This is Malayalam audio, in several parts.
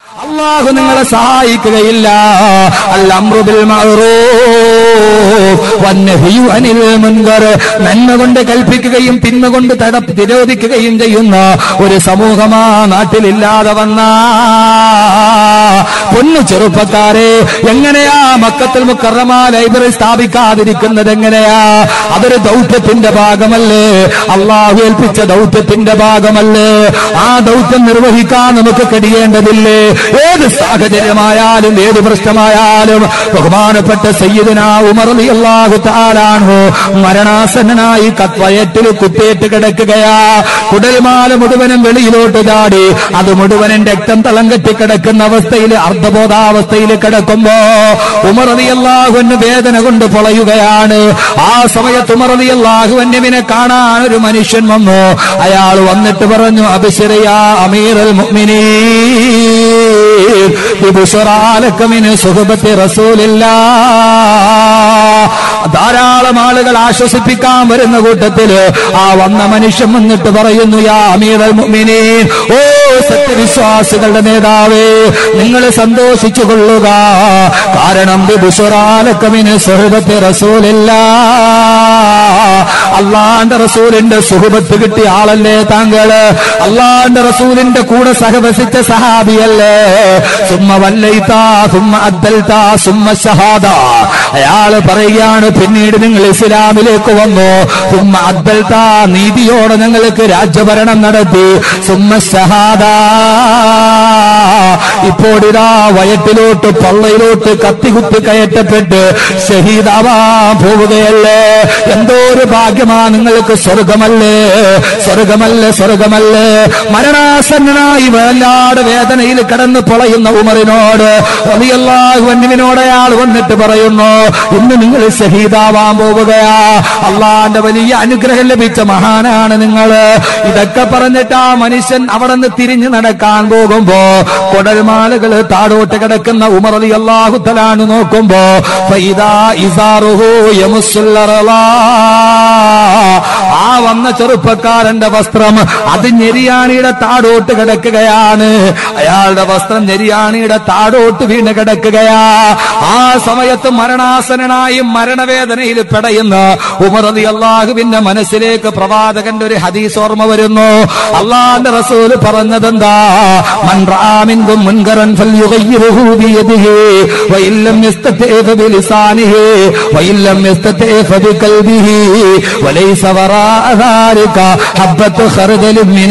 അള്ളാഹു നിങ്ങളെ സഹായിക്കുകയില്ല അൽ അംറു ബിൽ മഅറൂഫ് വന്നഹ്യു അനിൽ മുൻകർ നന്മ കൊണ്ട് കൽപ്പിക്കുകയും തിന്മ കൊണ്ട് തട നിരോധിക്കുകയും ചെയ്യുന്ന ഒരു സമൂഹമാ നാട്ടിലില്ലാതെ വന്ന പൊന്നു ചെറുപ്പക്കാരെ എങ്ങനെയാ മക്കത്തിൽ മുക്കറമ ലൈബ്രറി സ്ഥാപിക്കാതിരിക്കുന്നത് എങ്ങനെയാ അതൊരു ദൗത്യത്തിന്റെ ഭാഗമല്ലേ അള്ളാഹു ഏൽപ്പിച്ച ദൗത്യത്തിന്റെ ഭാഗമല്ലേ ആ ദൗത്യം നിർവഹിക്കാൻ നമുക്ക് കഴിയേണ്ടതില്ലേ ഏത് സാഹചര്യമായാലും ഏത് പ്രശ്നമായാലും ബഹുമാനപ്പെട്ട സയ്യിദിന ഉമർ അള്ളാഹു താലാണോ മരണാസന്നനായി കത്വയറ്റിൽ കുത്തേറ്റ് കിടക്കുകയാ കുടൽമാല മുഴുവനും വെളിയിലോട്ട് ചാടി അത് മുഴുവനും രക്തം തളം കെട്ടി കിടക്കുന്ന അവസ്ഥയിൽ അർദ്ധബോധാവസ്ഥയിൽ കിടക്കുമ്പോ ഉമർ അള്ളാഹുവിന് വേദന കൊണ്ട് പൊളയുകയാണ് ആ സമയത്ത് ഉമർ അള്ളാഹുവിനെ കാണാൻ ഒരു മനുഷ്യൻ വന്നു അയാൾ വന്നിട്ട് പറഞ്ഞു അബിശിറയ അമീറൽ മുഅ്മിനീൻ ബിബുശറാലക്കമിന് സുഹബത്തി റസൂലില്ലാ ധാരാളം ആളുകൾ ആശ്വസിപ്പിക്കാൻ വരുന്ന കൂട്ടത്തില് ആ വന്ന മനുഷ്യൻ വന്നിട്ട് പറയുന്നു യാ അമീറൽ മുഅ്മിനീൻ ഓ സത്യവിശ്വാസികളുടെ നേതാവേ നിങ്ങൾ സന്തോഷിച്ചു കൊള്ളുക കാരണം ബിബുശറാലക്കമിന് സുഹബത്തി റസൂലില്ലാ അള്ളാന്റെ റസൂലിന്റെ സുഹൃത്ത് കിട്ടിയ ആളല്ലേ താങ്കള് അള്ളാന്റെ റസൂലിന്റെ കൂടെ സഹവസിച്ച സഹാബിയല്ലേ സുമ്മ വല്ലൈത്താ സുമ്മ അദ്ദൽത്താ സുമ്മ ഷഹാദ അയാള് പറയുകയാണ് പിന്നീട് നിങ്ങൾ ഇസ്ലാമിലേക്ക് വന്നു സുമ്മ അദ്ദൽത്താ നീതിയോടെ ഞങ്ങൾക്ക് രാജ്യഭരണം നടത്തി സുമ്മ ഷഹാദ ഇപ്പോൾ ഇതാ വയറ്റിലോട്ട് പള്ളയിലോട്ട് കത്തികുത്തി കയറ്റപ്പെട്ട് ഷഹീദാവാ പോവുകയല്ലേ എന്തോ ഒരു ഭാഗ്യമാ നിങ്ങൾക്ക് സ്വർഗമല്ലേ സ്വർഗമല്ലേ സ്വർഗമല്ലേ മരണാസന്നനായി വല്ലാട് വേദനയിൽ കിടന്ന് പൊളയുന്ന ഉമറിനോട് വലിയല്ലാഹുവിനോട് അയാൾ വന്നിട്ട് പറയുന്നു ഇന്ന് നിങ്ങൾ ഷഹീദാവാൻ പോവുകയാ അള്ളാന്റെ വലിയ അനുഗ്രഹം ലഭിച്ച മഹാനാണ് നിങ്ങൾ ഇതൊക്കെ പറഞ്ഞിട്ട് ആ മനുഷ്യൻ അവിടെ നിന്ന് തിരിഞ്ഞു നടക്കാൻ പോകുമ്പോ കൊടൽമാലകൾ താഴോട്ട് കിടക്കുന്ന ഉമർ അലി അള്ളാഹുത്തലാണ് നോക്കുമ്പോ ഫൈദാ ഇസാറുഹു യമുസുല്ലറലാ ആ വന്ന ചെറുപ്പക്കാരന്റെ വസ്ത്രം അത് ഞെരിയാണിയുടെ താടോട്ട് കിടക്കുകയാണ് അയാളുടെ വസ്ത്രം ഞെരിയാണിയുടെ താടോട്ട് വീണ് കിടക്കുകയാ ആ സമയത്ത് മരണാസനായി മരണവേദനയിൽ പെടയുന്ന ഉമറതി അള്ളാഹുവിന്റെ മനസ്സിലേക്ക് പ്രവാചകന്റെ ഒരു ഹദീസ് ഓർമ്മ വരുന്നു അള്ളാന്റെ റസൂല് പറഞ്ഞതെന്താ മൻറാമിൻകും മുൻകരൻ فليغيره بيده وإن لم يستطع فبلسانه وإن لم يستطع فبقلبه وليس وراء ذلك حبة خردل من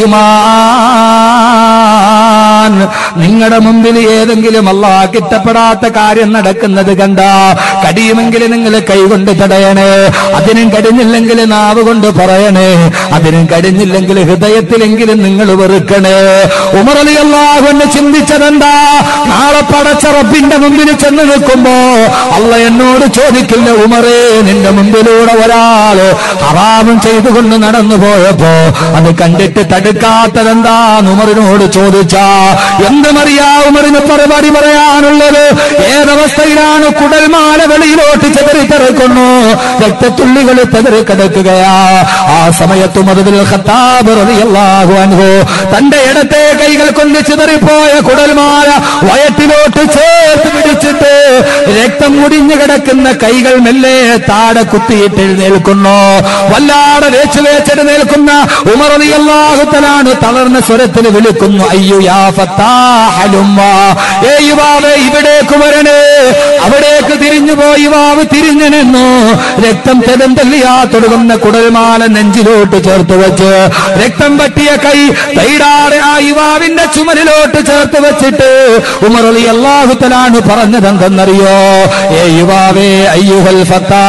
الإيمان നിങ്ങളുടെ മുമ്പിൽ ഏതെങ്കിലും അള്ളാഹ് കിട്ടപ്പെടാത്ത കാര്യം നടക്കുന്നത് കണ്ട കടിയുമെങ്കിൽ നിങ്ങൾ കൈകൊണ്ട് തടയണേ അതിനും കഴിഞ്ഞില്ലെങ്കിൽ നാവ് കൊണ്ട് പറയണേ അതിനും കഴിഞ്ഞില്ലെങ്കിൽ ഹൃദയത്തിലെങ്കിലും നിങ്ങൾ വെറുക്കണേ ഉമറലി അള്ളാഹുന്ന് ചിന്തിച്ചതെന്താ നാളെ പടച്ച റബ്ബിന്റെ മുമ്പിൽ ചെന്ന് നിൽക്കുമ്പോ അള്ള എന്നോട് ചോദിക്കില്ല ഉമറേ നിന്റെ മുമ്പിലൂടെ ഒരാള് ഹറാമും ചെയ്തുകൊണ്ട് നടന്നു പോയപ്പോ അത് കണ്ടിട്ട് തടുക്കാത്തതെന്താ ഉമറിനോട് ചോദിച്ച എന്തുമറിയാ ഉമറിന് പരിപാടി പറയാനുള്ളത് ഏതവസ്ഥയിലാണ് കുടൽമാല വെളിയിലോട്ട് ചെതറി കിടക്കുന്നു രക്തത്തുള്ളികൾ തെതറി കിടക്കുകയാ ആ സമയത്തും അതിൽ ഖത്താബ് റളിയല്ലാഹു അൻഹു തന്റെ ഇടത്തെ കൈകൾ കൊണ്ട് ചിതറിപ്പോയ കുടൽമാല വയറ്റിലോട്ട് ചേർത്ത് പിടിച്ചിട്ട് രക്തം മുടിഞ്ഞു കിടക്കുന്ന കൈകൾ മെല്ലെ താടെ കുത്തിയിട്ട് എഴുന്നേൽക്കുന്നു വല്ലാതെ വേച്ചു വേച്ചിട്ട് നിൽക്കുന്ന ഉമർ അള്ളാഹുത്തലാണ് തളർന്ന സ്വരത്തിൽ വിളിക്കുന്നു അയ്യോ യാ ഫത്താഹലുമ്മ ഏ യുവാവേ ഇവിടേക്ക് വരണേ അവിടേക്ക് തിരിഞ്ഞു പോയി യുവാവ് തിരിഞ്ഞു നിന്നു രക്തം തെരന്തല്ലിയാ തൊടുകുന്ന കുടൽമാല നെഞ്ചിലോട്ട് ചേർത്ത് വെച്ച് രക്തം പറ്റിയ കൈ തൈടാടെ ആ യുവാവിന്റെ ചുമലിലോട്ട് ചേർത്ത് വെച്ചിട്ട് ഉമർ അലി അള്ളാഹുത്തലാണ് പറഞ്ഞതെന്തെന്നറിയോ ഏ യുവാവേ അയ്യുഹൽ ഫത്താ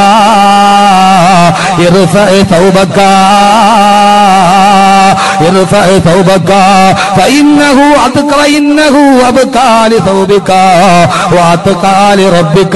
ഇർഫഅ ثوبك ارفع ثوبك فإنه أتقى إنه أبقى لثوبك وأتقى لربك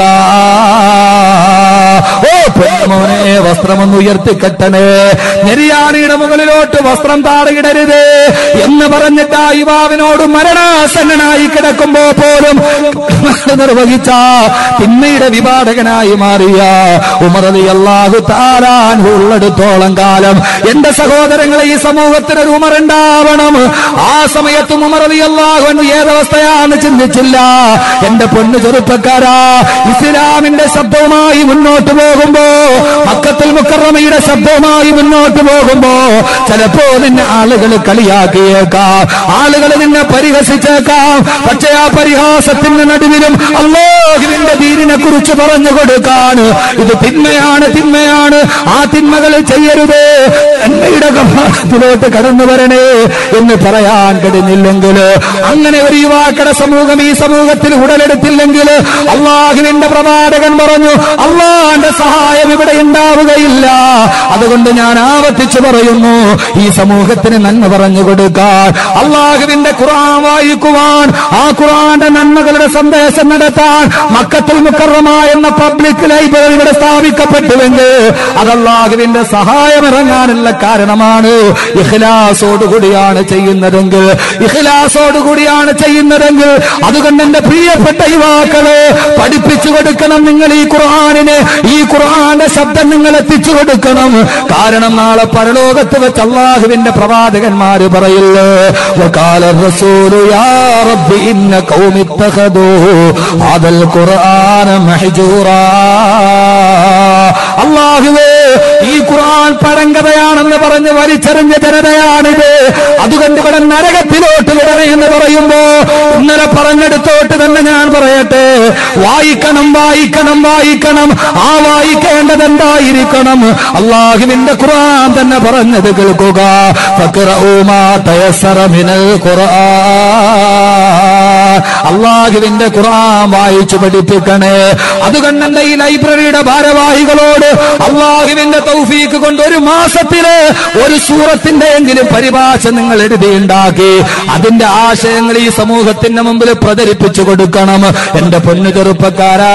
ഓ പൊന്നമോനെ വസ്ത്രമൊന്ന് ഉയർത്തിക്കെട്ടണേ നെരിയാണിയുടെ മുകളിലോട്ട് വസ്ത്രം താടയിടരുത് എന്ന് പറഞ്ഞിട്ട് ആ യുവാവിനോട് മരണാസന്നനായി കിടക്കുമ്പോ പോലും നിർവഹിച്ച തിന്മയുടെ വിവാടകനായി മാറിയ ഉമറലി അള്ളാഹു താരാൻ ഉള്ളിടത്തോളം കാലം എന്റെ സഹോദരങ്ങളെ ഈ സമൂഹത്തിന് ഒരു ഉമറുണ്ടാവണം ആ സമയത്തും ഉമറലി അള്ളാഹു ഏതവസ്ഥയാ എന്തിനാന്ന് ചിന്തിച്ചില്ല എന്റെ പൊന്നു ചെറുപ്പക്കാരാ ഇസ്ലാമിന്റെ ശബ്ദവുമായി മുന്നോട്ട് പോകുമ്പോ മക്കത്തുൽ മുക്കറമയുടെ ശബ്ദവുമായി മുന്നോട്ട് പോകുമ്പോ ചിലപ്പോ നിന്നെ ആളുകൾ കളിയാക്കിയേക്കാം ആളുകൾ നിന്നെ പരിഹസിച്ചേക്കാം പക്ഷേ ആ പരിഹാസത്തിന്റെ നടുവിലും അള്ളാഹുവിന്റെ ദീനിനെ കുറിച്ച് പറഞ്ഞു കൊടുക്കാൻ ഇത് തിന്മയാണ് തിന്മയാണ് ആ തിന്മകൾ ചെയ്യരുത് നന്മയുടെ കഭാത്തിലോട്ട് കടന്നു വരണേ എന്ന് പറയാൻ കഴിഞ്ഞില്ലെങ്കിൽ അങ്ങനെ ഒരു യുവാക്കളുടെ സമൂഹം ഈ സമൂഹത്തിൽ ഉടലെടുത്തില്ലെങ്കിൽ അള്ളാഹുവിന്റെ പ്രവാചകൻ പറഞ്ഞു അള്ളാന്റെ സഹായം ഇവിടെ ഉണ്ടാവുകയില്ല അതുകൊണ്ട് ഞാൻ ആവർത്തിച്ചു പറയുന്നു ഈ സമൂഹത്തിന് നന്മ പറഞ്ഞു കൊടുക്കാൻ അള്ളാഹുവിന്റെ ഖുർആൻ വായിക്കുവാൻ ആ ഖുർആന്റെ നന്മകളുടെ സന്ദേശം നടത്താൻ മക്കത്തുൽ മുക്കറമ എന്ന പബ്ലിക് ലൈബ്രറി ഇവിടെ സ്ഥാപിക്കപ്പെട്ടുവെങ്കിൽ അത് അള്ളാഹുവിന്റെ സഹായം ഇറങ്ങാനുള്ള കാരണമാണ് ഇഖ്ലാസോടുകൂടിയാണ് ചെയ്യുന്നതെങ്കിൽ ഇഖ്ലാസോടുകൂടിയാണ് ചെയ്യുന്നതെങ്കിൽ അതുകൊണ്ട് എന്റെ പ്രിയപ്പെട്ട യുവാക്കളെ പഠിപ്പിച്ചു കൊടുക്കണം നിങ്ങൾ ഈ ഖുർആാനിന് ഈ ഖുർആന്റെ ശബ്ദം നിങ്ങൾ എത്തിച്ചു കൊടുക്കണം കാരണം നാളെ പരലോകത്ത് വെച്ച് അള്ളാഹുവിന്റെ പ്രവാചകന്മാര് പറയില്ലേ وقال الرسول يا رب إن قوم اتخذوا هذا القرآن محجورا അള്ളാഹുവേ ഈ ഖുർആൻ പഴങ്കഥയാണെന്ന് പറഞ്ഞ് വലിച്ചെറിഞ്ഞ ജനതയാണിത് അതുകൊണ്ട് ഇവിടെ നരകത്തിലോട്ട് വിടണേ എന്ന് പറയുമ്പോ ഇന്നലെ പറഞ്ഞെടുത്തോട്ട് തന്നെ ഞാൻ പറയട്ടെ വായിക്കണം വായിക്കണം വായിക്കണം ആ വായിക്കേണ്ടത് എന്തായിരിക്കണം അള്ളാഹുവിന്റെ ഖുർആൻ തന്നെ പറഞ്ഞത് കേൾക്കുക ഫഖ്റഊ മാ തയസ്സറ മിനൽ ഖുർആൻ അള്ളാഹുവിന്റെ ഖുർആൻ വായിച്ചു പഠിപ്പിക്കണേ അതുകൊണ്ട് എന്റെ ഈ ലൈബ്രറിയുടെ ഭാരവാഹികളോട് അള്ളാഹുവിന്റെ തൗഫീക്ക് കൊണ്ട് ഒരു മാസത്തില് ഒരു സൂറത്തിന്റെ എങ്കിലും പരിഭാഷ നിങ്ങൾ എഴുതിയുണ്ടാക്കി അതിന്റെ ആശയങ്ങൾ ഈ സമൂഹത്തിന്റെ മുമ്പിൽ പ്രചരിപ്പിച്ചു കൊടുക്കണം എന്റെ പൊന്നു ചെറുപ്പക്കാരാ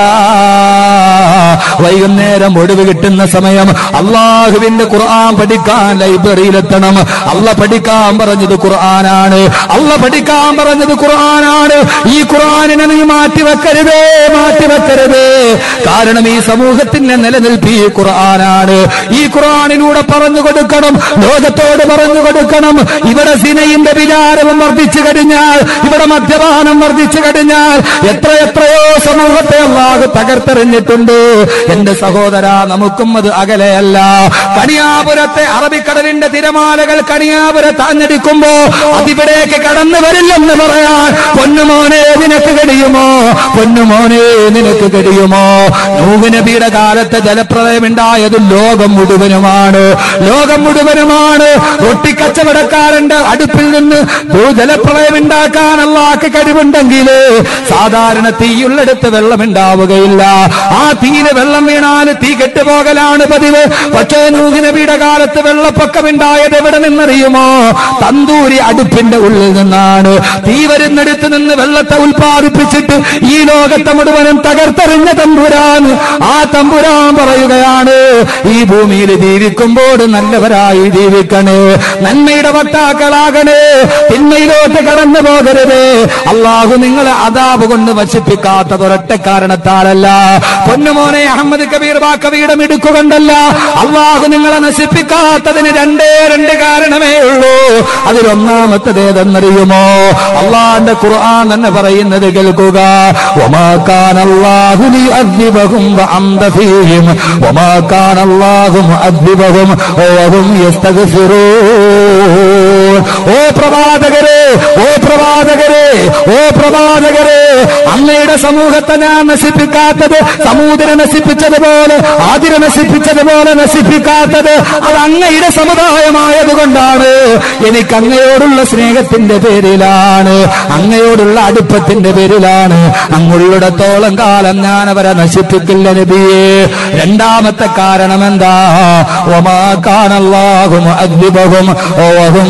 വൈകുന്നേരം ഒഴിവ് കിട്ടുന്ന സമയം അള്ളാഹുവിന്റെ ഖുർആൻ പഠിക്കാൻ ലൈബ്രറിയിലെത്തണം അല്ല പഠിക്കാൻ പറഞ്ഞത് ഖുർആനാണ് അല്ല പഠിക്കാൻ പറഞ്ഞത് ഖുർആനാണ് ഈ ഖുർആനിനെ നീ മാറ്റിവെക്കരുതേ മാറ്റിവെക്കരുതേ കാരണം ഈ സമൂഹത്തിന്റെ നിലനിൽപ്പ് ഈ ഖുർആനാണ് ഈ ഖുർആനിലൂടെ പറഞ്ഞു കൊടുക്കണം ലോകത്തോട് പറഞ്ഞു കൊടുക്കണം ഇവിടെ സിനയിന്റെ വിചാരവും വർദ്ധിച്ചു കഴിഞ്ഞാൽ ഇവിടെ മദ്യപാനം വർദ്ധിച്ചു കഴിഞ്ഞാൽ എത്ര എത്രയോ സമൂഹത്തെ അള്ളാഹ് തകർത്തെറിഞ്ഞിട്ടുണ്ട് എന്റെ സഹോദര നമുക്കും അത് അകലെയല്ല കണിയാപുരത്തെ അറബിക്കടലിന്റെ തിരമാലകൾ കണിയാപുരത്ത് ആഞ്ഞടിക്കുമ്പോ അതിവിടേക്ക് കടന്നു വരില്ലെന്ന് പറയാൻ പൊന്നുമോനെ നിനക്ക് കഴിയുമോ പൊന്നുമോനെ നിനക്ക് കഴിയുമോ നൂഹ് നബിയുടെ കാലത്ത് ജലപ്രളയം ഉണ്ടായത് ലോകം മുഴുവനുമാണ് ലോകം മുഴുവനുമാണ് റൊട്ടിക്കച്ചവടക്കാരന്റെ അടുപ്പിൽ നിന്ന് ജലപ്രളയം ഉണ്ടാക്കാൻ അള്ളാക്ക് കഴിവുണ്ടെങ്കിൽ സാധാരണ തീയുള്ളിടത്ത് വെള്ളം ഉണ്ടാവുകയില്ല ആ തീയില് വെള്ളം വീണാൽ തീ കെട്ടുപോകലാണ് പതിവ് പക്ഷേ നൂഹ് നബിയുടെ കാലത്ത് വെള്ളപ്പൊക്കം ഉണ്ടായത് എവിടെ നിന്നറിയുമോ തന്തൂരി അടുപ്പിന്റെ ഉള്ളിൽ നിന്നാണ് തീ വരുന്നിടത്ത് നിന്ന് വെള്ളത്തെ ഉൽപ്പാദിപ്പിച്ചിട്ട് ഈ ലോകത്തെ മുഴുവനും തകർത്തെറിഞ്ഞ തമ്പുരാൻ ആ തമ്പുരാൻ പറയുകയാണ് ഈ ഭൂമിയിൽ ജീവിക്കുമ്പോൾ നല്ലവരായി ജീവിക്കണേ നന്മയുടെ വക്താക്കളാകണേ തിന്മയിലോട്ട് കടന്നു പോകരുത് അള്ളാഹു നിങ്ങളെ അതാപ് കൊണ്ട് വശിപ്പിക്കാത്തത് ഒരൊറ്റ കാരണത്താലല്ല പൊന്നുമോനെ അഹമ്മദ് കബീർ ബാക്കവിയുടെ മിടുക്കുകൊണ്ടല്ല അള്ളാഹു നിങ്ങളെ നശിപ്പിക്കാത്തതിന് രണ്ടേ രണ്ട് കാരണമേ ഉള്ളൂ അതിലൊന്നാമത്തത് ഏതെന്നറിയുമോ അള്ളാന്റെ ഖുർആൻ തന്നെ പറയുന്നത് കേൾക്കുക وما كان الله ليعذبهم وأنت فيهم وما كان الله معذبهم وهم يستغفرون ഓ പ്രവാചകരെ ഓ പ്രവാചകരെ ഓ പ്രവാചകരെ അങ്ങയുടെ സമൂഹത്തെ ഞാൻ നശിപ്പിക്കാത്തത് സമൂതിരെ നശിപ്പിച്ചതുപോലെ ആതിരെ നശിപ്പിച്ചതുപോലെ നശിപ്പിക്കാത്തത് അത് അങ്ങയുടെ സമുദായമായതുകൊണ്ടാണ് എനിക്ക് അങ്ങയോടുള്ള സ്നേഹത്തിന്റെ പേരിലാണ് അങ്ങയോടുള്ള അടുപ്പത്തിന്റെ പേരിലാണ് അങ്ങുള്ളിടത്തോളം കാലം ഞാൻ അവരെ നശിപ്പിക്കില്ല നബിയെ രണ്ടാമത്തെ കാരണം എന്താ ഒമാ കാണല്ലാഹും അദ്വിബഹും ഓഹും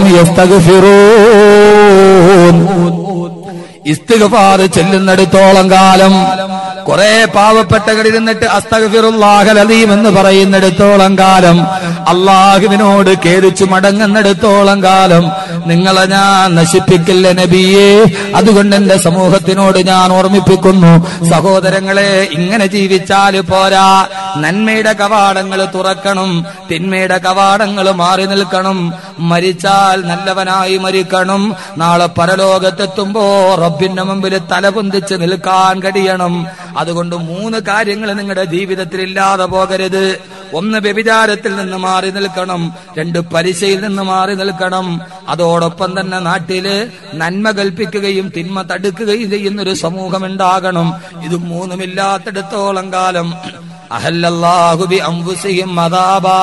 യസ്തഗ്ഫിറൂൻ ഇസ്തിഗ്ഫാർ ചെല്ലുന്നിടത്തോളം കാലം കുറെ പാവപ്പെട്ടവർ ഇരുന്നിട്ട് അസ്തഗഫിറുല്ലാഹലീം എന്ന് പറയുന്നിടത്തോളം കാലം അള്ളാഹുവിനോട് കേരിച്ചു മടങ്ങുന്നിടത്തോളം കാലം നിങ്ങളെ ഞാൻ നശിപ്പിക്കില്ല നബിയേ അതുകൊണ്ട് എന്റെ സമൂഹത്തിനോട് ഞാൻ ഓർമ്മിപ്പിക്കുന്നു സഹോദരങ്ങളെ ഇങ്ങനെ ജീവിച്ചാൽ പോരാ നന്മയുടെ കവാടങ്ങൾ തുറക്കണം തിന്മയുടെ കവാടങ്ങൾ മാറി നിൽക്കണം മരിച്ചാൽ നല്ലവനായി മരിക്കണം നാളെ പരലോകത്തെത്തുമ്പോ റബ്ബിന്റെ മുമ്പിൽ തലപൊന്തിച്ച് നിൽക്കാൻ കഴിയണം അതുകൊണ്ട് മൂന്ന് കാര്യങ്ങൾ നിങ്ങളുടെ ജീവിതത്തിൽ ഇല്ലാതെ പോകരുത് ഒന്ന് വ്യഭിചാരത്തിൽ നിന്ന് മാറി നിൽക്കണം രണ്ട് പലിശയിൽ നിന്ന് മാറി നിൽക്കണം അതോടൊപ്പം തന്നെ നാട്ടില് നന്മ കൽപ്പിക്കുകയും തിന്മ തടുക്കുകയും ചെയ്യുന്നൊരു സമൂഹം ഉണ്ടാകണം ഇത് മൂന്നുമില്ലാത്തിടത്തോളം കാലം അഹല്ലല്ലാഹു ബി അംഫുസിഹിം അദാബാ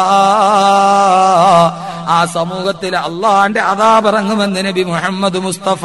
ആ സമൂഹത്തിൽ അള്ളാന്റെ അതാപിറങ്ങുമെന്ന് നബി മുഹമ്മദ് മുസ്തഫ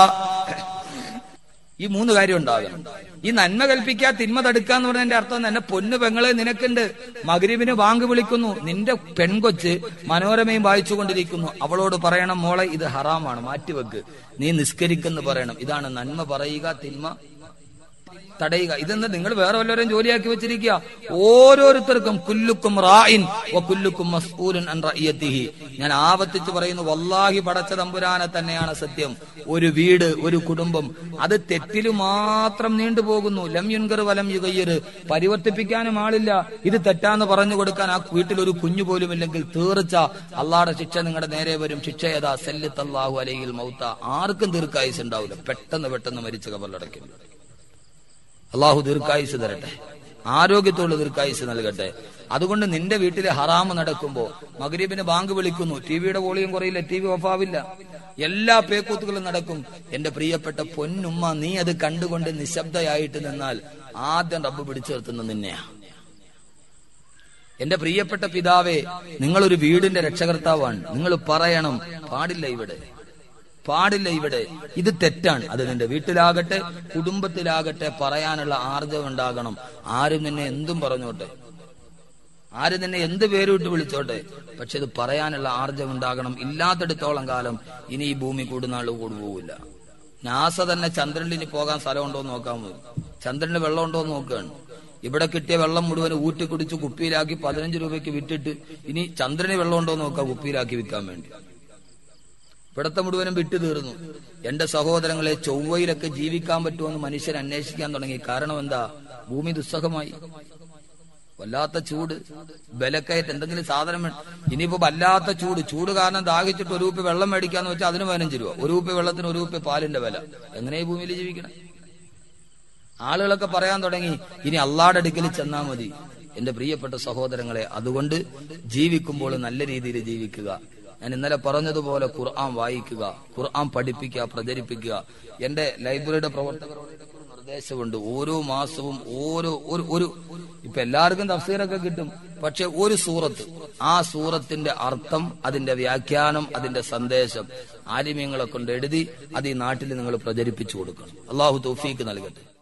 ഈ മൂന്ന് കാര്യം ഉണ്ടാകണം ഈ നന്മ കൽപ്പിക്കുക തിന്മ തടുക്കുക എന്ന് പറഞ്ഞതിന്റെ അർത്ഥം തന്നെ പൊന്നു പെങ്ങളെ നിനക്കുണ്ട് മകരിവിന് വാങ്ക് വിളിക്കുന്നു നിന്റെ പെൺകൊച്ച് മനോരമയും വായിച്ചുകൊണ്ടിരിക്കുന്നു അവളോട് പറയണം മോളെ ഇത് ഹറാമാണ് മാറ്റിവെക്ക് നീ നിസ്കരിക്കെന്ന് പറയണം ഇതാണ് നന്മ പറയുക തിന്മ തടയുക ഇതെന്താ നിങ്ങൾ വേറെ വല്ലവരും ജോലിയാക്കി വെച്ചിരിക്കുക ഓരോരുത്തർക്കും കുല്ലുക്കും റായിൻ വ കുല്ലുക്കും മസ്ഊലൻ അൻ റഅയത്തിഹി ഞാൻ ആവർത്തിച്ച് പറയുന്നു വല്ലാഹി പടച്ച തമ്പുരാനെ തന്നെയാണ് സത്യം ഒരു വീട് ഒരു കുടുംബം അത് തെറ്റില് മാത്രം നീണ്ടുപോകുന്നു ലം യുൻകർ വലം യുഗയ്യർ പരിവർത്തിപ്പിക്കാനും ആളില്ല ഇത് തെറ്റാന്ന് പറഞ്ഞു കൊടുക്കാൻ ആ വീട്ടിൽ ഒരു കുഞ്ഞു പോലും ഇല്ലെങ്കിൽ തീർച്ച അള്ളാടെ ശിക്ഷ നിങ്ങളുടെ നേരെ വരും ശിക്ഷ ഏതാ സല്ലിത്തല്ലാഹു അലൈഹിൽ മൗത്ത ആർക്കും ദീർഘായുസ് ഉണ്ടാവില്ല പെട്ടെന്ന് പെട്ടെന്ന് മരിച്ച കബറിലടയ്ക്കും അള്ളാഹു ദീർഘായുസ് തരട്ടെ ആരോഗ്യത്തോട് ദീർഘായുസ് നൽകട്ടെ അതുകൊണ്ട് നിന്റെ വീട്ടിലെ ഹറാമ് നടക്കുമ്പോ മകരീബിന് ബാങ്ക് വിളിക്കുന്നു ടിവിയുടെ വോളിയം കുറയില്ല ടി വി ഓഫാവില്ല എല്ലാ പേക്കൂത്തുകളും നടക്കും എന്റെ പ്രിയപ്പെട്ട പൊന്നുമ്മ നീ അത് കണ്ടുകൊണ്ട് നിശബ്ദയായിട്ട് നിന്നാൽ ആദ്യം റബ്ബ് പിടിച്ചു നിർത്തുന്നത് നിന്നെയാ എന്റെ പ്രിയപ്പെട്ട പിതാവേ നിങ്ങളൊരു വീടിന്റെ രക്ഷകർത്താവാണ് നിങ്ങൾ പറയണം പാടില്ല ഇവിടെ പാടില്ല ഇവിടെ ഇത് തെറ്റാണ് അത് നിന്റെ വീട്ടിലാകട്ടെ കുടുംബത്തിലാകട്ടെ പറയാനുള്ള ആർജവം ഉണ്ടാകണം ആരും നിന്നെ എന്തും പറഞ്ഞോട്ടെ ആരും നിന്നെ എന്ത് പേരിട്ട് വിളിച്ചോട്ടെ പക്ഷെ ഇത് പറയാനുള്ള ആർജവം ഉണ്ടാകണം ഇല്ലാത്തടത്തോളം കാലം ഇനി ഈ ഭൂമി കൂടുന്നാൾ കൂടുപോകില്ല നാസ തന്നെ ചന്ദ്രനിൽ ഇനി പോകാൻ സ്ഥലമുണ്ടോ എന്ന് നോക്കാൻ പോയി ചന്ദ്രനിൽ വെള്ളം ഉണ്ടോ എന്ന് നോക്കുകയാണ് ഇവിടെ കിട്ടിയ വെള്ളം മുഴുവൻ ഊറ്റി കുടിച്ച് കുപ്പിയിലാക്കി പതിനഞ്ച് രൂപയ്ക്ക് വിറ്റിട്ട് ഇനി ചന്ദ്രന് വെള്ളം ഉണ്ടോ എന്ന് നോക്കാം കുപ്പിയിലാക്കി വിൽക്കാൻ വേണ്ടി ഇവിടത്തെ മുഴുവനും വിട്ടു തീർന്നു എന്റെ സഹോദരങ്ങളെ ചൊവ്വയിലൊക്കെ ജീവിക്കാൻ പറ്റുമെന്ന് മനുഷ്യൻ അന്വേഷിക്കാൻ തുടങ്ങി കാരണം എന്താ ഭൂമി ദുസ്സഹമായി വല്ലാത്ത ചൂട് ബലക്കയറ്റ് എന്തെങ്കിലും സാധനം വേണം ഇനിയിപ്പോ വല്ലാത്ത ചൂട് ചൂട് കാരണം ദാഹിച്ചിട്ട് ഒരു രൂപ വെള്ളം മേടിക്കാന്ന് വെച്ചാൽ അതിന് പതിനഞ്ച് രൂപ ഒരു രൂപ വെള്ളത്തിന് ഒരു രൂപ പാലിന്റെ വില എങ്ങനെ ഈ ഭൂമിയിൽ ജീവിക്കണം ആളുകളൊക്കെ പറയാൻ തുടങ്ങി ഇനി അള്ളാടെ അടുക്കൽ ചെന്നാ മതി എന്റെ പ്രിയപ്പെട്ട സഹോദരങ്ങളെ അതുകൊണ്ട് ജീവിക്കുമ്പോൾ നല്ല രീതിയിൽ ജീവിക്കുക ഞാൻ ഇന്നലെ പറഞ്ഞതുപോലെ ഖുർആൻ വായിക്കുക ഖുർആൻ പഠിപ്പിക്കുക പ്രചരിപ്പിക്കുക എന്റെ ലൈബ്രറിയുടെ പ്രവർത്തകരോട് എനിക്കൊരു നിർദ്ദേശമുണ്ട് ഓരോ മാസവും ഓരോ ഒരു ഒരു ഇപ്പൊ എല്ലാവർക്കും തഫ്സീറൊക്കെ കിട്ടും പക്ഷെ ഒരു സൂറത്ത് ആ സൂറത്തിന്റെ അർത്ഥം അതിന്റെ വ്യാഖ്യാനം അതിന്റെ സന്ദേശം ആലിമ്യങ്ങളെ കൊണ്ട് എഴുതി അത് ഈ നാട്ടിൽ നിങ്ങൾ പ്രചരിപ്പിച്ചു കൊടുക്കണം അള്ളാഹു തൗഫീക്ക് നൽകട്ടെ